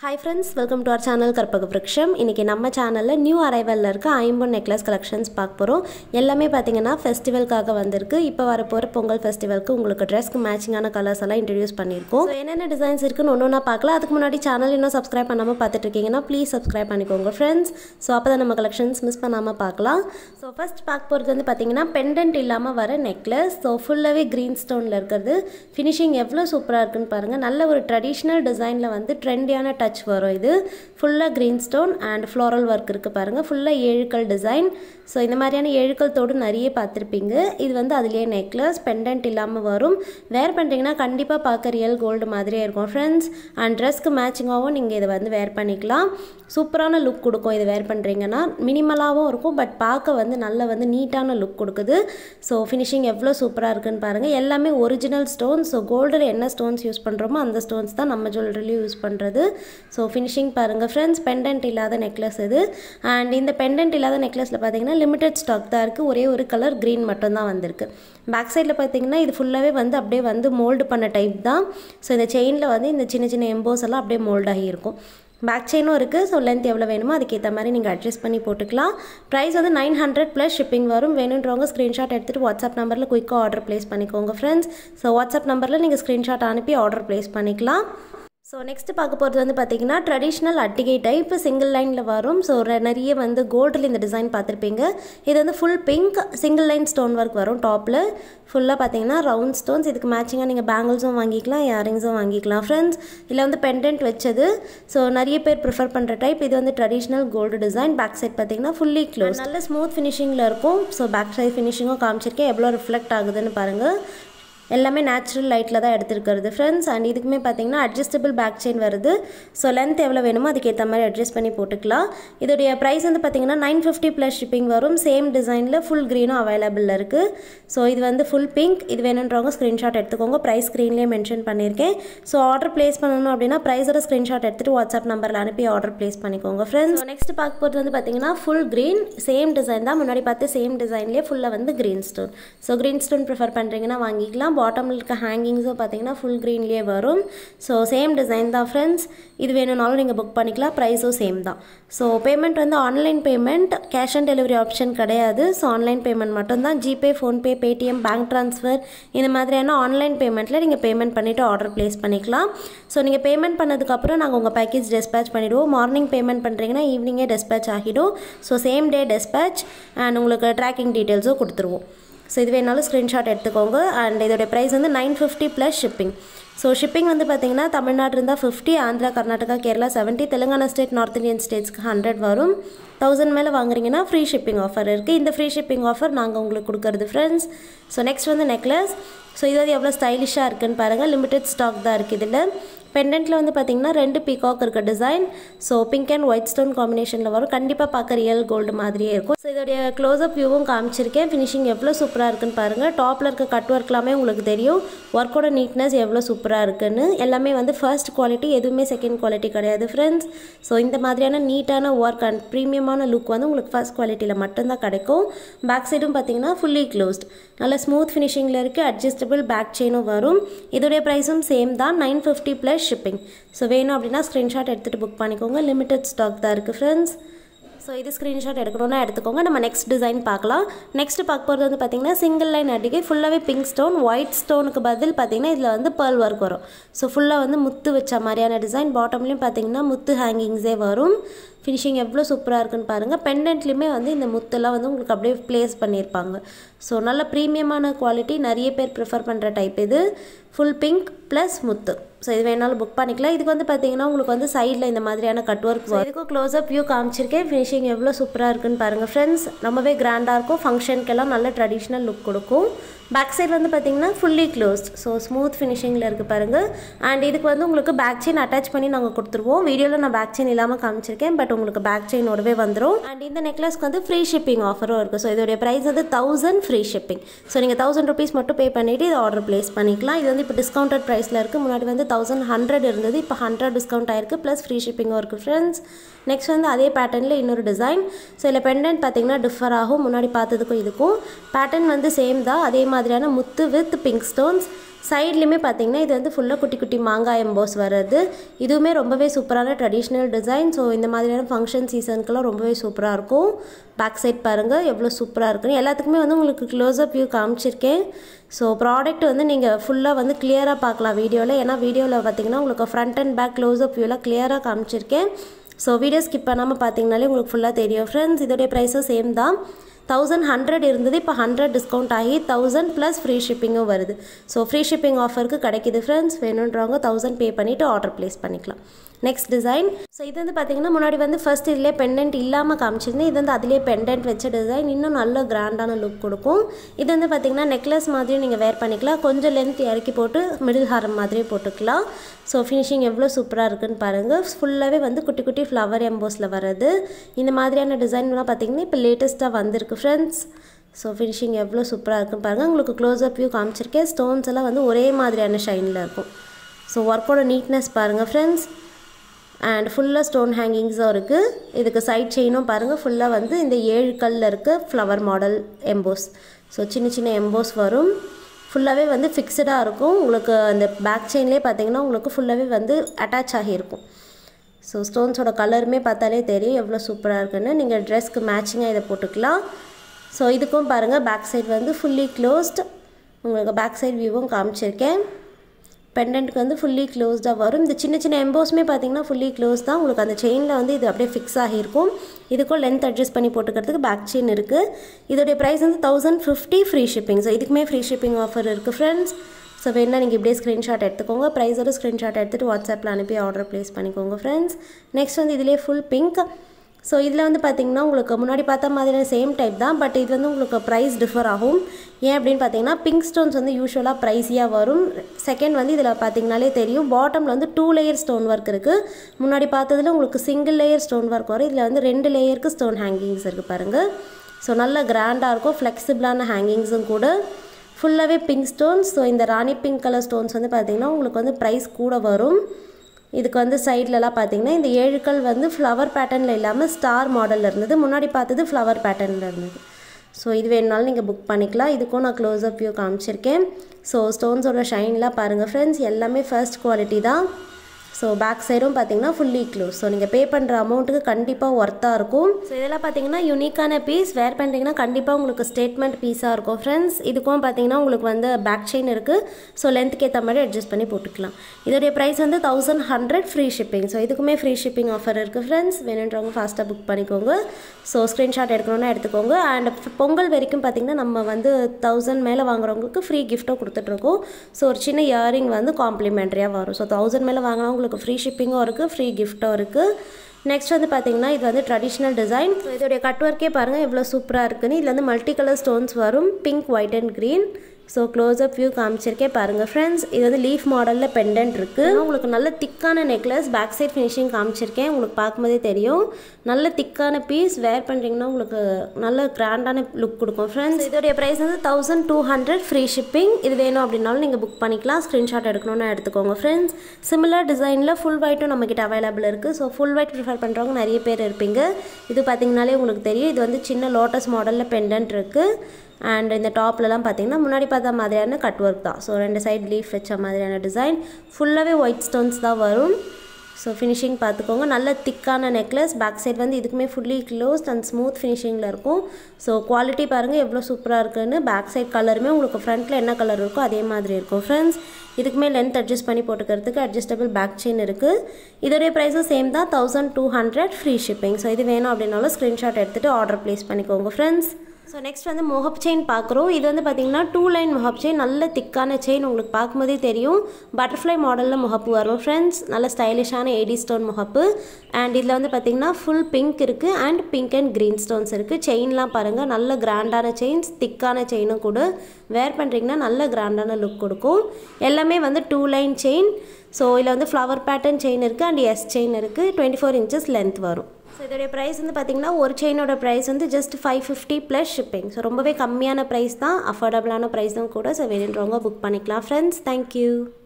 hi friends welcome to our channel Karpaga Virutcham இன்றைக்கி நம்ம சேனலில் நியூ அரைவலில் இருக்க ஐம்பொன் நெக்லஸ் கலெக்ஷன்ஸ் பார்க்க போகிறோம் எல்லாமே பார்த்தீங்கன்னா ஃபெஸ்டிவல்காக வந்திருக்கு இப்போ வரப்போகிற பொங்கல் ஃபெஸ்டிவலுக்கு உங்களுக்கு ட்ரெஸ்க்கு மேட்சிங்கான கலர்ஸ் எல்லாம் இன்ட்ரடியூஸ் பண்ணியிருக்கோம் So, என்னென்ன டிசைன்ஸ் இருக்குன்னு ஒன்று ஒன்றா பார்க்கலாம் அதுக்கு முன்னாடி சேனல் இன்னும் சப்ஸ்கிரைப் பண்ணாமல் பார்த்துட்டு இருக்கீங்கன்னா ப்ளீஸ் சப்ஸ்கிரைப் பண்ணிக்கோங்க ஃப்ரெண்ட்ஸ் ஸோ அப்போ தான் நம்ம கலெக்ஷன்ஸ் மிஸ் பண்ணாமல் பார்க்கலாம் ஸோ ஃபர்ஸ்ட் பார்க்க போகிறது வந்து பார்த்தீங்கன்னா பெண்டன்ட் இல்லாமல் வர நெக்லஸ் ஸோ ஃபுல்லாகவே க்ரீன் ஸ்டோனில் இருக்கிறது ஃபினிஷிங் எவ்வளோ சூப்பராக இருக்குன்னு பாருங்கள் நல்ல ஒரு ட்ரெடிஷ்னல் டிசைனில் வந்து ட்ரெண்டியான டச் வரும் இது ஃபுல்லாக green stone and floral work இருக்குது பாருங்கள் ஃபுல்லாக ஏழுக்கள் டிசைன் ஸோ இந்த மாதிரியான ஏழுக்கள் தோடு நிறைய பார்த்துருப்பீங்க இது வந்து அதுலேயே நெக்லஸ் பெண்டன்ட் இல்லாமல் வரும் வேர் பண்ணுறீங்கன்னா கண்டிப்பாக பார்க்க ரியல் கோல்டு மாதிரியே இருக்கும் ஃப்ரெண்ட்ஸ் அண்ட் ட்ரெஸ்க்கு மேட்சிங்காகவும் நீங்கள் இதை வந்து வேர் பண்ணிக்கலாம் சூப்பரான லுக் கொடுக்கும் இது வேர் பண்ணுறீங்கன்னா மினிமலாகவும் இருக்கும் பட் பார்க்க வந்து நல்ல வந்து நீட்டான லுக் கொடுக்குது ஸோ ஃபினிஷிங் எவ்வளோ சூப்பராக இருக்குன்னு பாருங்கள் எல்லாமே ஒரிஜினல் ஸ்டோன்ஸ் ஸோ கோல்டில் என்ன ஸ்டோன்ஸ் யூஸ் பண்ணுறோமோ அந்த ஸ்டோன்ஸ் தான் நம்ம ஜுவல்லரிலையும் யூஸ் பண்ணுறது ஸோ ஃபினிஷிங் பாருங்கள் ஃப்ரெண்ட்ஸ் பெண்டன்ட் இல்லாத நெக்லஸ் இது அண்ட் இந்த பெண்டன்ட் இல்லாத நெக்லஸில் பார்த்தீங்கன்னா லிமிடெட் ஸ்டாக் தான் இருக்குது ஒரே ஒரு கலர் க்ரீன் மட்டும்தான் வந்திருக்கு பேக் சைடில் பார்த்தீங்கன்னா இது ஃபுல்லாகவே வந்து அப்படியே வந்து மோல்டு பண்ண டைப் தான் ஸோ இந்த செயினில் வந்து இந்த சின்ன சின்ன எம்போஸ் எல்லாம் அப்படியே மோல்ட் ஆகி இருக்கும் பேக் செயினும் இருக்குது ஸோ லென்த் எவ்வளோ வேணுமோ அதுக்கேற்ற மாதிரி நீங்கள் அட்ஜஸ்ட் பண்ணி போட்டுக்கலாம் ப்ரைஸ் வந்து நைன் ஹண்ட்ரட் ப்ளஸ் ஷிப்பிங் வரும் வேணுன்றவங்க ஸ்க்ரீன்ஷாட் எடுத்துகிட்டு வாட்ஸ்அப் நம்பரில் குயிக்காக ஆர்டர் ப்ளேஸ் பண்ணிக்கோங்க ஃப்ரெண்ட்ஸ் ஸோ வாட்ஸ்அப் நம்பரில் நீங்கள் ஸ்க்ரீன்ஷாட் அனுப்பி ஆர்டர் ப்ளேஸ் பண்ணிக்கலாம் ஸோ நெக்ஸ்ட் பார்க்க போகிறது வந்து பார்த்தீங்கன்னா ட்ரெடிஷ்னல் அட்டிகை டைப் சிங்கிள் லைனில் வரும் ஸோ நிறைய வந்து கோல்டில் இந்த டிசைன் பார்த்துருப்பீங்க இது வந்து full pink single line stone work வரும் டாப்பில் ஃபுல்லாக பார்த்தீங்கன்னா ரவுண்ட் ஸ்டோன்ஸ் இதுக்கு மேட்சிங்காக நீங்கள் பேங்கிள்ஸும் வாங்கிக்கலாம் இயரிங்ஸும் வாங்கிக்கலாம் ஃப்ரெண்ட்ஸ் இதில் வந்து பெண்டன்ட் வச்சது ஸோ நிறைய பேர் ப்ரிஃபர் பண்ணுற டைப் இது வந்து traditional gold design back side பார்த்தீங்கன்னா ஃபுல்லி க்ளோஸ் நல்ல ஸ்மூத் ஃபினிஷிங்கில் இருக்கும் ஸோ பேக் சைட் ஃபினிஷிங்கும் காமிச்சிருக்கேன் எவ்வளோ ரிஃப்ளெக்ட் ஆகுதுன்னு பாருங்கள் எல்லாமே நேச்சுரல் லைட்டில் தான் எடுத்துருக்கிறது ஃப்ரெண்ட்ஸ் அண்ட் இதுக்குமே பார்த்தீங்கன்னா அட்ஜஸ்டபிள் பேக் செயின் வருது ஸோ லென்த் எவ்வளோ வேணுமோ அதுக்கேற்ற மாதிரி அட்ஜஸ்ட் பண்ணி போட்டுக்கலாம் இதோடைய ப்ரைஸ் வந்து பார்த்தீங்கன்னா நைன் ஃபிஃப்டி ப்ளஸ் ஷிப்பிங் வரும் சேம் டிசைனில் ஃபுல் க்ரீனும் அவைலபிள் இருக்குது ஸோ இது வந்து ஃபுல் பிங்க் இது வேணுன்றவங்க ஸ்க்ரீன்ஷாட் எடுத்துக்கோங்க ப்ரைஸ் ஸ்க்ரீன்லேயே மென்ஷன் பண்ணியிருக்கேன் ஸோ ஆர்டர் ப்ளேஸ் பண்ணணும் அப்படின்னா ப்ரைஸோட ஸ்க்ரீன்ஷாட் எடுத்துகிட்டு வாட்ஸ்அப் நம்பரில் அனுப்பி ஆர்டர் ப்ளேஸ் பண்ணிக்கோங்க ஃப்ரெண்ட்ஸ் நெக்ஸ்ட் பார்க்க போகிறது வந்து பார்த்தீங்கன்னா ஃபுல் க்ரீன் சேம் டிசைன் தான் முன்னாடி பார்த்து சேம் டிசைன்லேயே ஃபுல்லாக வந்து green stone so green stone prefer பண்ணுறீங்கன்னா வாங்கிக்கலாம் பாட்டமில் இருக்க ஹேங்கிங்ஸும் பார்த்தீங்கன்னா ஃபுல் க்ரீன்லேயே வரும் ஸோ சேம் டிசைன் தான் ஃப்ரெண்ட்ஸ் இது வேணும்னாலும் நீங்கள் புக் பண்ணிக்கலாம் ப்ரைஸும் சேம் தான் ஸோ பேமெண்ட் வந்து online payment cash on delivery option கிடையாது ஸோ ஆன்லைன் பேமெண்ட் மட்டும்தான் GPay PhonePe Paytm bank transfer இந்த மாதிரியான ஆன்லைன் பேமெண்ட்டில் நீங்கள் பேமெண்ட் பண்ணிவிட்டு ஆர்டர் ப்ளேஸ் பண்ணிக்கலாம் ஸோ நீங்கள் பேமெண்ட் பண்ணதுக்கப்புறம் நாங்கள் உங்கள் பேக்கேஜ் டெஸ்பேச் பண்ணிவிடுவோம் மார்னிங் பேமெண்ட் பண்ணுறீங்கன்னா ஈவினிங்கே டெஸ்பேச் ஆகிடும் so same day dispatch and உங்களுக்கு ட்ராக்கிங் டீட்டெயில்ஸும் கொடுத்துருவோம் ஸோ இது வேணாலும் ஸ்க்ரீன்ஷாட் எடுத்துக்கோங்க அண்ட் இதோடைய ப்ரைஸ் வந்து nine fifty plus shipping so shipping வந்து பார்த்தீங்கன்னா தமிழ்நாடு இருந்தால் fifty Andhra Karnataka Kerala seventy Telangana state north Indian ஸ்டேட்ஸ்க்கு ஹண்ட்ரட் வரும் தௌசண்ட் மேலே வாங்குறீங்கன்னா ஃப்ரீ ஷிப்பிங் ஆஃபர் இருக்குது இந்த ஃப்ரீ ஷிப்பிங் ஆஃபர் நாங்கள் உங்களுக்கு கொடுக்குறது ஃப்ரெண்ட்ஸ் ஸோ நெக்ஸ்ட் வந்து நெக்லஸ் ஸோ இது வந்து எவ்வளோ ஸ்டைலிஷாக இருக்குன்னு பாருங்கள் லிமிடெட் ஸ்டாக் தான் இருக்குது இதில் பெண்டன்ட்டில் வந்து பார்த்தீங்கன்னா ரெண்டு பீகாக் இருக்க design so pink and white stone காம்பினேஷனில் வரும் கண்டிப்பாக பார்க்க ரியல் கோல்டு மாதிரியே இருக்கும் ஸோ இதோடைய க்ளோஸ்அப் வியூவும் காமிச்சிருக்கேன் ஃபினிஷிங் எவ்வளோ சூப்பராக இருக்குன்னு பாருங்கள் டாப்பில் இருக்க கட் ஒர்க் எல்லாமே உங்களுக்கு தெரியும் ஒர்க்கோட நீட்னஸ் எவ்வளோ சூப்பராக இருக்குன்னு எல்லாமே வந்து ஃபர்ஸ்ட் குவாலிட்டி எதுவுமே செகண்ட் குவாலிட்டி கிடையாது ஃப்ரெண்ட்ஸ் ஸோ இந்த மாதிரியான நீட்டான ஒர்க் அண்ட் ப்ரீமியமான லுக் வந்து உங்களுக்கு ஃபர்ஸ்ட் குவாலிட்டியில் மட்டும்தான் கிடைக்கும் பேக் சைடும் பார்த்தீங்கன்னா ஃபுல்லி க்ளோஸ்ட் நல்ல ஸ்மூத் ஃபினிஷிங்கில் இருக்குது அட்ஜஸ்டபிள் பேக் செயினும் வரும் இதோடைய ப்ரைஸும் சேம் தான் nine fifty plus shipping so வேணும் அப்படின்னா ஸ்க்ரீன்ஷாட் எடுத்துகிட்டு புக் பண்ணிக்கோங்க லிமிட்டட் ஸ்டாக் தான் இருக்குது ஃப்ரெண்ட்ஸ் ஸோ இது ஸ்க்ரீன்ஷாட் எடுக்கணும்னா எடுத்துக்கோங்க நம்ம நெக்ஸ்ட் டிசைன் பார்க்கலாம் நெக்ஸ்ட் பார்க்க போகிறது வந்து பார்த்திங்கன்னா சிங்கிள் லைன் அடிக்கை ஃபுல்லாகவே பிங்க் ஸ்டோன் ஒயிட் ஸ்டோனுக்கு பதில் பார்த்திங்கன்னா இதில் வந்து பேர்ல் ஒர்க் வரும் ஸோ ஃபுல்லாக வந்து முத்து வச்ச மாதிரியான டிசைன் பாட்டம்லேயும் பார்த்திங்கன்னா முத்து ஹேங்கிங்ஸே வரும் ஃபினிஷிங் எவ்வளோ சூப்பராக இருக்குன்னு பாருங்கள் பெண்டன்ட்லேயுமே வந்து இந்த முத்தெல்லாம் வந்து உங்களுக்கு அப்படியே ப்ளேஸ் பண்ணியிருப்பாங்க ஸோ நல்ல ப்ரீமியமான குவாலிட்டி நிறைய பேர் ப்ரிஃபர் பண்ணுற டைப் இது ஃபுல் பிங்க் ப்ளஸ் முத்து ஸோ இது வேணாலும் புக் பண்ணிக்கலாம் இதுக்கு வந்து பார்த்தீங்கன்னா உங்களுக்கு வந்து சைடில் இந்த மாதிரியான கட் ஒர்க் இதுக்கும் க்ளோஸ்அப் வியூ காமிச்சிருக்கேன் ஃபினிஷிங் எவ்வளோ சூப்பராக இருக்குன்னு பாருங்கள் ஃப்ரெண்ட்ஸ் ரொம்பவே கிராண்டாக இருக்கும் ஃபங்க்ஷனுக்கெல்லாம் நல்ல ட்ரெடிஷ்னல் லுக் கொடுக்கும் பேக் சைடு வந்து பார்த்தீங்கன்னா ஃபுல்லி க்ளோஸ்ட் ஸோ ஸ்மூத் ஃபினிஷிங்கில் இருக்குது பாருங்கள் அண்ட் இதுக்கு வந்து உங்களுக்கு பேக் செயின் அட்டாச் பண்ணி நாங்கள் கொடுத்துருவோம் வீடியோவில் நான் பேக் செயின் இல்லாமல் காமிச்சிருக்கேன் பட் உங்களுக்கு பேக் செயினோடவே வந்துடும் அண்ட் இந்த நெக்லஸ்க்கு வந்து ஃப்ரீ ஷிப்பிங் ஆஃபரும் இருக்குது ஸோ இதோடைய ப்ரைஸ் வந்து தௌசண்ட் ஃப்ரீ ஷிப்பிங் ஸோ நீங்கள் தௌசண்ட் ருபீஸ் மட்டும் பே பண்ணிவிட்டு இதை ஆர்டர் ப்ளேஸ் பண்ணிக்கலாம் இது வந்து இப்போ டிஸ்கவுண்டட் ப்ரைஸில் இருக்குது முன்னாடி வந்து தௌசண்ட் ஹண்ட்ரட் இருந்தது இப்போ ஹண்ட்ரட் டிஸ்கவுண்ட் ஆயிருக்கு ப்ளஸ் ஃப்ரீ ஷிப்பிங்கும் இருக்குது ஃப்ரெண்ட்ஸ் நெக்ஸ்ட் வந்து அதே பேட்டர்னில் இன்னொரு டிசைன் ஸோ இதில் பெண்டன்ட் பார்த்தீங்கன்னா டிஃபர் ஆகும் முன்னாடி பார்த்ததுக்கும் இதுக்கும் பேட்டர்ன் வந்து சேம் தான் அதே மாதிரியான முத்து வித் பிங்க் ஸ்டோன்ஸ் சைட்லேயுமே பார்த்தீங்கன்னா இது வந்து ஃபுல்லாக குட்டி குட்டி மாங்காய் எம்போஸ் வர்றது இதுவுமே ரொம்பவே சூப்பரான ட்ரெடிஷ்னல் டிசைன் ஸோ இந்த மாதிரியான ஃபங்க்ஷன் சீசனுக்குலாம் ரொம்பவே சூப்பராக இருக்கும் பேக் சைட் பாருங்கள் எவ்வளோ சூப்பராக இருக்குன்னு எல்லாத்துக்குமே வந்து உங்களுக்கு க்ளோஸ்அப் வியூ காமிச்சிருக்கேன் ஸோ ப்ராடக்ட் வந்து நீங்கள் ஃபுல்லாக வந்து கிளியராக பார்க்கலாம் வீடியோவில் ஏன்னா வீடியோவில் பார்த்தீங்கன்னா உங்களுக்கு ஃப்ரண்ட் அண்ட் பேக் க்ளோஸ்அப் வியூலாம் கிளியராக காமிச்சிருக்கேன் ஸோ வீடியோ ஸ்கிப் பண்ணாமல் பார்த்தீங்கனாலே உங்களுக்கு ஃபுல்லாக தெரியும் ஃப்ரெண்ட்ஸ் இதோடைய ப்ரைஸும் சேம் தான் தௌசண்ட் ஹண்ட்ரட் இருந்தது இப்போ ஹண்ட்ரட் டிஸ்கவுண்ட் ஆகி தௌசண்ட் ப்ளஸ் ஃப்ரீ ஷிப்பிங்கும் வருது ஸோ ஃப்ரீ ஷிப்பிங் ஆஃபருக்கு கிடைக்கிது ஃப்ரெண்ட்ஸ் வேணுன்றவங்க தௌசண்ட் பே பண்ணிவிட்டு ஆர்டர் ப்ளேஸ் பண்ணிக்கலாம் நெக்ஸ்ட் டிசைன் ஸோ இது வந்து பார்த்தீங்கன்னா முன்னாடி வந்து ஃபர்ஸ்ட் இதிலே பெண்டன்ட் இல்லாமல் காமிச்சிருந்தேன் இது வந்து அதிலே பெண்டன்ட் வச்ச டிசைன் இன்னும் நல்ல கிராண்டான லுக் கொடுக்கும் இது வந்து பார்த்தீங்கன்னா நெக்லஸ் மாதிரியும் நீங்கள் வேர் பண்ணிக்கலாம் கொஞ்சம் லென்த் இறக்கி போட்டு மிடில் ஹாரம் மாதிரியும் போட்டுக்கலாம் ஸோ ஃபினிஷிங் எவ்வளோ சூப்பராக இருக்குன்னு பாருங்கள் ஃபுல்லாகவே வந்து குட்டி குட்டி ஃப்ளவர் எம்போஸில் வர்றது இந்த மாதிரியான டிசைன்லாம் பார்த்தீங்கன்னா இப்போ லேட்டஸ்ட்டாக வந்திருக்கு ஃப்ரெண்ட்ஸ் ஸோ ஃபினிஷிங் எவ்வளோ சூப்பராக இருக்குன்னு பாருங்கள் உங்களுக்கு க்ளோஸ்அப் வியூ காமிச்சிருக்கேன் ஸ்டோன்ஸ் எல்லாம் வந்து ஒரே மாதிரியான ஷைனில் இருக்கும் ஸோ ஒர்க்கோட நீட்னஸ் பாருங்கள் ஃப்ரெண்ட்ஸ் அண்ட் ஃபுல்லாக ஸ்டோன் ஹேங்கிங்ஸும் இருக்குது இதுக்கு சைட் செயினும் பாருங்கள் ஃபுல்லாக வந்து இந்த ஏழு கல்லில் இருக்க ஃப்ளவர் மாடல் எம்போஸ் ஸோ சின்ன சின்ன எம்போஸ் வரும் ஃபுல்லாகவே வந்து ஃபிக்ஸடாக இருக்கும் உங்களுக்கு அந்த பேக் செயின்லேயே பார்த்தீங்கன்னா உங்களுக்கு ஃபுல்லாகவே வந்து அட்டாச் ஆகியிருக்கும் ஸோ ஸ்டோன்ஸோட கலருமே பார்த்தாலே தெரியும் எவ்வளோ சூப்பராக இருக்குன்னு நீங்கள் ட்ரெஸ்க்கு மேட்சிங்காக இதை போட்டுக்கலாம் ஸோ இதுக்கும் பாருங்கள் பேக் சைடு வந்து ஃபுல்லி க்ளோஸ்ட் உங்களுக்கு பேக் சைடு வியூவும் காமிச்சிருக்கேன் பெண்டன்ட்க்கு வந்து ஃபுல்லி க்ளோஸ்டாக வரும் இந்த சின்ன சின்ன எம்போஸுமே பார்த்தீங்கன்னா ஃபுல்லி க்ளோஸ் தான் உங்களுக்கு அந்த செயினில் வந்து இது அப்படியே ஃபிக்ஸ் ஆகியிருக்கும் இதுக்கும் லென்த் அட்ஜஸ்ட் பண்ணி போட்டுக்கிறதுக்கு பேக் செயின் இருக்குது இதோடைய ப்ரைஸ் வந்து thousand fifty free shipping so இதுக்குமே ஃப்ரீ ஷிப்பிங் ஆஃபர் இருக்குது ஃப்ரெண்ட்ஸ் ஸோ வேணா நீங்கள் இப்படியே ஸ்க்ரீன்ஷாட் எடுத்துக்கோங்க ப்ரைஸோட ஸ்க்ரீன்ஷாட் எடுத்துகிட்டு வாட்ஸ்அப்பில் அனுப்பி ஆர்டர் ப்ளேஸ் பண்ணிக்கோங்க ஃப்ரெண்ட்ஸ் நெக்ஸ்ட் வந்து இதிலே ஃபுல் பிங்க் ஸோ இதில் வந்து பார்த்திங்கன்னா உங்களுக்கு முன்னாடி பார்த்த மாதிரியான சேம் டைப் தான் பட் இது வந்து உங்களுக்கு ப்ரைஸ் டிஃபர் ஆகும் ஏன் அப்படின்னு பார்த்தீங்கன்னா பிங்க் ஸ்டோன்ஸ் வந்து யூஸ்வலாக ப்ரைஸியாக வரும் செகண்ட் வந்து இதில் பார்த்தீங்கனாலே தெரியும் பாட்டமில் வந்து டூ லேயர் ஸ்டோன் ஒர்க் இருக்குது முன்னாடி பார்த்ததில் உங்களுக்கு சிங்கிள் லேயர் ஸ்டோன் ஒர்க் வரும் இதில் வந்து ரெண்டு லேயருக்கு ஸ்டோன் ஹேங்கிங்ஸ் இருக்குது பாருங்கள் ஸோ நல்ல கிராண்டாக இருக்கும் ஃப்ளெக்சிபிளான ஹேங்கிங்ஸும் கூட ஃபுல்லாகவே பிங்க் ஸ்டோன்ஸ் ஸோ இந்த ராணி பிங்க் கலர் ஸ்டோன்ஸ் வந்து பார்த்திங்கன்னா உங்களுக்கு வந்து ப்ரைஸ் கூட வரும் இதுக்கு வந்து சைட்லலாம் பார்த்தீங்கன்னா இந்த ஏழுக்கள் வந்து ஃப்ளவர் பேட்டர்னில் இல்லாமல் ஸ்டார் மாடலில் இருந்தது முன்னாடி பார்த்தது ஃப்ளவர் பேட்டர்னில் இருந்தது ஸோ இது வேணுனாலும் நீங்கள் புக் பண்ணிக்கலாம் இதுக்கும் நான் க்ளோஸ்அப் வியூ காமிச்சிருக்கேன் ஸோ ஸ்டோன்ஸோட ஷைன்லாம் பாருங்கள் ஃப்ரெண்ட்ஸ் எல்லாமே ஃபர்ஸ்ட் குவாலிட்டி தான் ஸோ பேக் சைடும் பார்த்தீங்கன்னா ஃபுல்லி க்ளோஸ் ஸோ நீங்கள் பே பண்ணுற அமௌண்ட்டுக்கு கண்டிப்பாக ஒர்த்தாக இருக்கும் ஸோ இதெல்லாம் பார்த்தீங்கன்னா யூனிக்கான பீஸ் வேர் பண்ணிட்டீங்கன்னா கண்டிப்பாக உங்களுக்கு ஸ்டேட்மெண்ட் பீஸாக இருக்கும் ஃப்ரெண்ட்ஸ் இதுக்கும் பார்த்தீங்கன்னா உங்களுக்கு வந்து பேக் செயின் இருக்குது ஸோ லென்த்துக்கு ஏற்ற மாதிரி அட்ஜஸ்ட் பண்ணி போட்டுக்கலாம் இதோடைய ப்ரைஸ் வந்து thousand hundred free shipping so இதுக்குமே ஃப்ரீ ஷிப்பிங் ஆஃபர் இருக்குது ஃப்ரெண்ட்ஸ் வேணுன்றவங்க ஃபாஸ்ட்டாக புக் பண்ணிக்கோங்க ஸோ ஸ்க்ரீன்ஷாட் எடுக்கணும்னா எடுத்துக்கோங்க அண்ட் பொங்கல் வரைக்கும் பார்த்தீங்கன்னா நம்ம வந்து தௌசண்ட் மேலே வாங்குறவங்களுக்கு ஃப்ரீ கிஃப்ட்டும் கொடுத்துட்ருக்கோம் ஸோ ஒரு சின்ன இயரிங் வந்து காம்ப்ளிமெண்ட்ரியாக வரும் ஸோ தௌசண்ட் மேலே வாங்கினவங்களுக்கு உங்களுக்கு ஃப்ரீ ஷிப்பிங்கும் இருக்குது ஃப்ரீ கிஃப்ட்டும் இருக்குது நெக்ஸ்ட் வந்து பார்த்தீங்கன்னா இது வந்து ட்ரெடிஷ்னல் டிசைன் ஸோ இதோடைய கட் ஒர்க்கே பாருங்கள் எவ்வளோ சூப்பராக இருக்குன்னு இதில் வந்து மல்டி கலர் ஸ்டோன்ஸ் வரும் pink white and green so close up view காமிச்சிருக்கேன் பாருங்கள் ஃப்ரெண்ட்ஸ் இது வந்து லீஃப் மாடலில் பெண்டன்ட் இருக்குது உங்களுக்கு நல்ல திக்கான நெக்லஸ் பேக் சைட் ஃபினிஷிங் காமிச்சிருக்கேன் உங்களுக்கு பார்க்கும்போதே தெரியும் நல்ல திக்கான பீஸ் வேர் பண்ணுறீங்கன்னா உங்களுக்கு நல்ல கிராண்டான லுக் கொடுக்கும் ஃப்ரெண்ட்ஸ் இதோடைய ப்ரைஸ் வந்து thousand two hundred free shipping இது வேணும் அப்படின்னாலும் நீங்கள் புக் பண்ணிக்கலாம் ஸ்க்ரீன்ஷாட் எடுக்கணும்னு எடுத்துக்கோங்க ஃப்ரெண்ட்ஸ் சிமிலர் டிசைனில் ஃபுல் ஒயிட்டும் நம்மக்கிட்ட அவைலபிள் இருக்குது ஸோ ஃபுல் ஒயிட் ப்ரிஃபர் பண்ணுறவங்க நிறைய பேர் இருப்பீங்க இது பார்த்தீங்கனாலே உங்களுக்கு தெரியும் இது வந்து சின்ன லோட்டஸ் மாடலில் பெண்டன்ட் இருக்குது அண்ட் இந்த டாப்லலாம் பார்த்தீங்கன்னா முன்னாடி பார்த்த மாதிரியான கட் ஒர்க் தான் ஸோ ரெண்டு சைடு லீஃப் வச்ச மாதிரியான டிசைன் ஃபுல்லாகவே ஒயிட் ஸ்டோன்ஸ் தான் வரும் ஸோ ஃபினிஷிங் பார்த்துக்கோங்க நல்ல திக்கான நெக்லஸ் பேக் சைட் வந்து இதுக்குமே ஃபுல்லி க்ளோஸ்ட் அண்ட் ஸ்மூத் ஃபினிஷிங்கில் இருக்கும் ஸோ குவாலிட்டி பாருங்கள் எவ்வளோ சூப்பராக இருக்குன்னு பேக் சைட் கலருமே உங்களுக்கு ஃப்ரண்ட்டில் என்ன கலர் இருக்கோ அதே மாதிரி இருக்கும் ஃப்ரெண்ட்ஸ் இதுக்குமே லென்த் அட்ஜஸ்ட் பண்ணி போட்டுக்கிறதுக்கு அட்ஜஸ்டபிள் பேக் செயின் இருக்குது இதோடைய ப்ரைஸும் சேம் தான் thousand two hundred free shipping so இது வேணும் அப்படின்னாலும் ஸ்க்ரீன்ஷாட் எடுத்துகிட்டு ஆர்டர் ப்ளேஸ் பண்ணிக்கோங்க ஃப்ரெண்ட்ஸ் ஸோ நெக்ஸ்ட் வந்து மொஹப் செயின் பார்க்குறோம் இது வந்து பார்த்திங்கன்னா டூ லைன் மொஹப் செயின் நல்ல திக்கான செயின் உங்களுக்கு பார்க்கும்போதே தெரியும் பட்டர்ஃப்ளை மாடலில் முகப்பு வரும் ஃப்ரெண்ட்ஸ் நல்ல ஸ்டைலிஷான ஏடி ஸ்டோன் முகப்பு அண்ட் இதில் வந்து பார்த்திங்கன்னா ஃபுல் பிங்க் இருக்குது and pink and green stones இருக்குது செயின்லாம் பாருங்கள் நல்ல கிராண்டான செயின்ஸ் திக்கான செயினும் கூட வேர் பண்ணுறீங்கன்னா நல்ல கிராண்டான லுக் கொடுக்கும் எல்லாமே வந்து டூ லைன் செயின் ஸோ இதில் வந்து ஃப்ளவர் பேட்டர்ன் செயின் இருக்குது அண்ட் எஸ் செயின் இருக்குது டுவெண்ட்டி ஃபோர் இன்ச்சஸ் லென்த் வரும் ஸோ இதோடைய ப்ரைஸ் வந்து பார்த்திங்கன்னா ஒரு செயினோட ப்ரைஸ் வந்து just five fifty plus shipping so ரொம்பவே கம்மியான ப்ரைஸ் தான் அஃபோர்டபுளான ப்ரைஸ் தான் கூட ஸோ வேணுன்றவங்க புக் பண்ணிக்கலாம் ஃப்ரெண்ட்ஸ் தேங்க்யூ